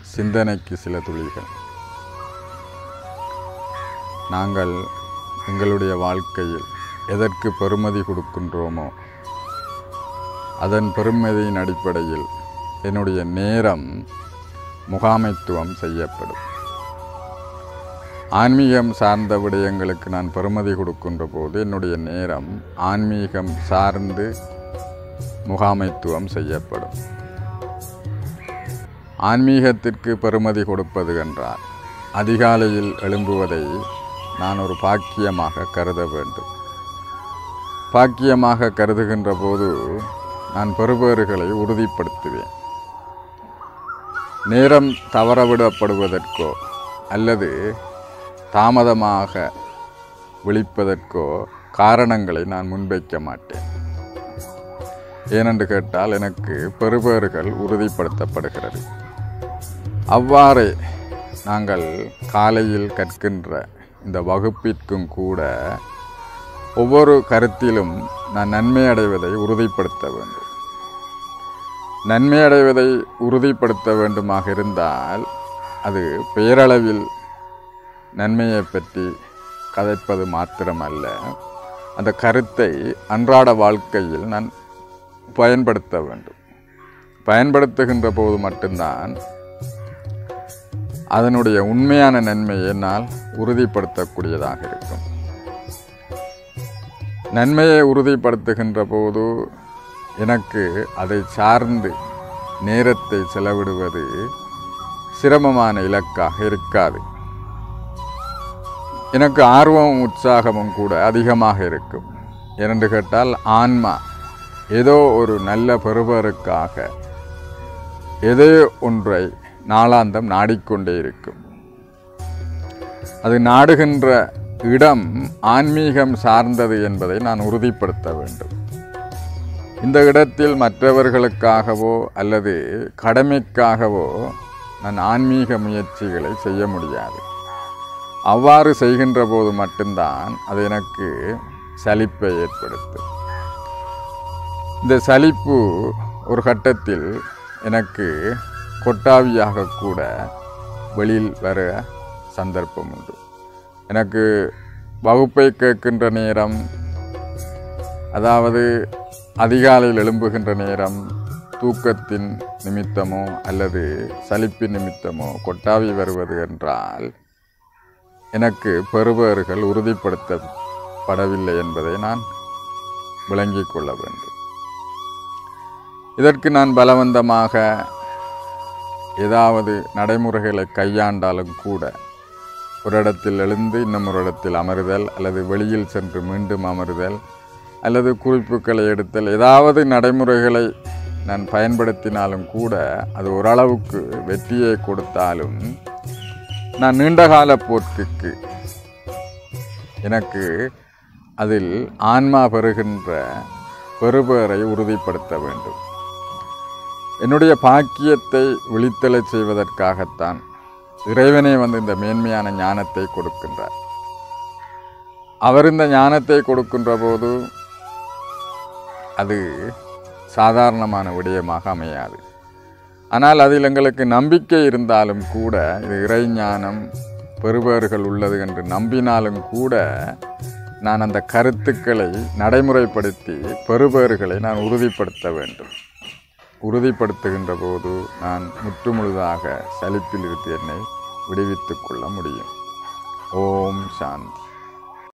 சிந்தனைக்கு சில துளிகள் நாங்கள் எங்களுடைய வாழ்க்கையில் எதற்கு பெறுமதி கொடுக்கின்றோமோ அதன் பெறுமதியின் அடிப்படையில் என்னுடைய நேரம் முகாமைத்துவம் செய்யப்படும் ஆன்மீகம் சார்ந்த விடயங்களுக்கு நான் பெறுமதி கொடுக்கின்ற போது என்னுடைய நேரம் ஆன்மீகம் சார்ந்து முகாமைத்துவம் செய்யப்படும் ஆன்மீகத்திற்கு பெறுமதி கொடுப்பது என்றால் அதிகாலையில் எழும்புவதை நான் ஒரு பாக்கியமாக கருத வேண்டும் பாக்கியமாக கருதுகின்ற போது நான் பெறுபேறுகளை உறுதிப்படுத்துவேன் நேரம் தவறவிடப்படுவதற்கோ அல்லது தாமதமாக விழிப்பதற்கோ காரணங்களை நான் முன்வைக்க மாட்டேன் ஏனென்று கேட்டால் எனக்கு பெறுபேறுகள் உறுதிப்படுத்தப்படுகிறது அவ்வாறே நாங்கள் காலையில் கற்கின்ற இந்த வகுப்பிற்கும் கூட ஒவ்வொரு கருத்திலும் நான் நன்மை அடைவதை உறுதிப்படுத்த வேண்டும் நன்மை அடைவதை உறுதிப்படுத்த வேண்டுமாக இருந்தால் அது பெயரளவில் நன்மையை பற்றி கதைப்பது மாத்திரமல்ல அந்த கருத்தை அன்றாட வாழ்க்கையில் நான் பயன்படுத்த வேண்டும் பயன்படுத்துகின்ற போது மட்டும்தான் அதனுடைய உண்மையான நன்மையை என்னால் உறுதிப்படுத்தக்கூடியதாக இருக்கும் நன்மையை உறுதிப்படுத்துகின்ற போது எனக்கு அதை சார்ந்து நேரத்தை செலவிடுவது சிரமமான இலக்காக இருக்காது எனக்கு ஆர்வமும் உற்சாகமும் கூட அதிகமாக இருக்கும் ஏனென்று கேட்டால் ஆன்மா ஏதோ ஒரு நல்ல பெறுபருக்காக ஏதோ ஒன்றை நாளாந்தம் நாடிக்கொண்டே இருக்கும் அது நாடுகின்ற இடம் ஆன்மீகம் சார்ந்தது என்பதை நான் உறுதிப்படுத்த வேண்டும் இந்த இடத்தில் மற்றவர்களுக்காகவோ அல்லது கடமைக்காகவோ நான் ஆன்மீக முயற்சிகளை செய்ய முடியாது அவ்வாறு செய்கின்ற போது மட்டும்தான் அது எனக்கு சலிப்பை ஏற்படுத்தும் இந்த சலிப்பு ஒரு கட்டத்தில் எனக்கு கொட்டாவியாக கூட வெளியில் வர சந்தர்ப்பம் உண்டு எனக்கு வகுப்பை கேட்கின்ற நேரம் அதாவது அதிகாலையில் எழும்புகின்ற நேரம் தூக்கத்தின் நிமித்தமோ அல்லது சலிப்பின் நிமித்தமோ கொட்டாவி வருவது என்றால் எனக்கு பெறுபேறுகள் உறுதிப்படுத்தப்படவில்லை என்பதை நான் விளங்கிக் கொள்ள வேண்டும் இதற்கு நான் பலவந்தமாக ஏதாவது நடைமுறைகளை கையாண்டாலும் கூட ஒரு இடத்தில் எழுந்து இன்னும் ஒரு இடத்தில் அமருதல் அல்லது வெளியில் சென்று மீண்டும் அமருதல் அல்லது குறிப்புகளை எடுத்தல் ஏதாவது நடைமுறைகளை நான் பயன்படுத்தினாலும் கூட அது ஓரளவுக்கு வெற்றியை கொடுத்தாலும் நான் நீண்டகால போக்குக்கு எனக்கு அதில் ஆன்மா பெறுகின்ற பெறுபேறை உறுதிப்படுத்த வேண்டும் என்னுடைய பாக்கியத்தை விழித்தலை செய்வதற்காகத்தான் இறைவனே வந்து இந்த மேன்மையான ஞானத்தை கொடுக்கின்றார் அவர் இந்த ஞானத்தை கொடுக்கின்ற போது அது சாதாரணமான விடயமாக அமையாது ஆனால் அதில் எங்களுக்கு நம்பிக்கை இருந்தாலும் கூட இது இறைஞானம் பெறுபேறுகள் உள்ளது என்று நம்பினாலும் கூட நான் அந்த கருத்துக்களை நடைமுறைப்படுத்தி பெறுபேறுகளை நான் உறுதிப்படுத்த வேண்டும் உறுதிப்படுத்துகின்ற போது நான் முற்றுமுழுதாக சலிப்பில் இருந்து என்னை விடுவித்துக் கொள்ள முடியும் ஓம் சாந்தி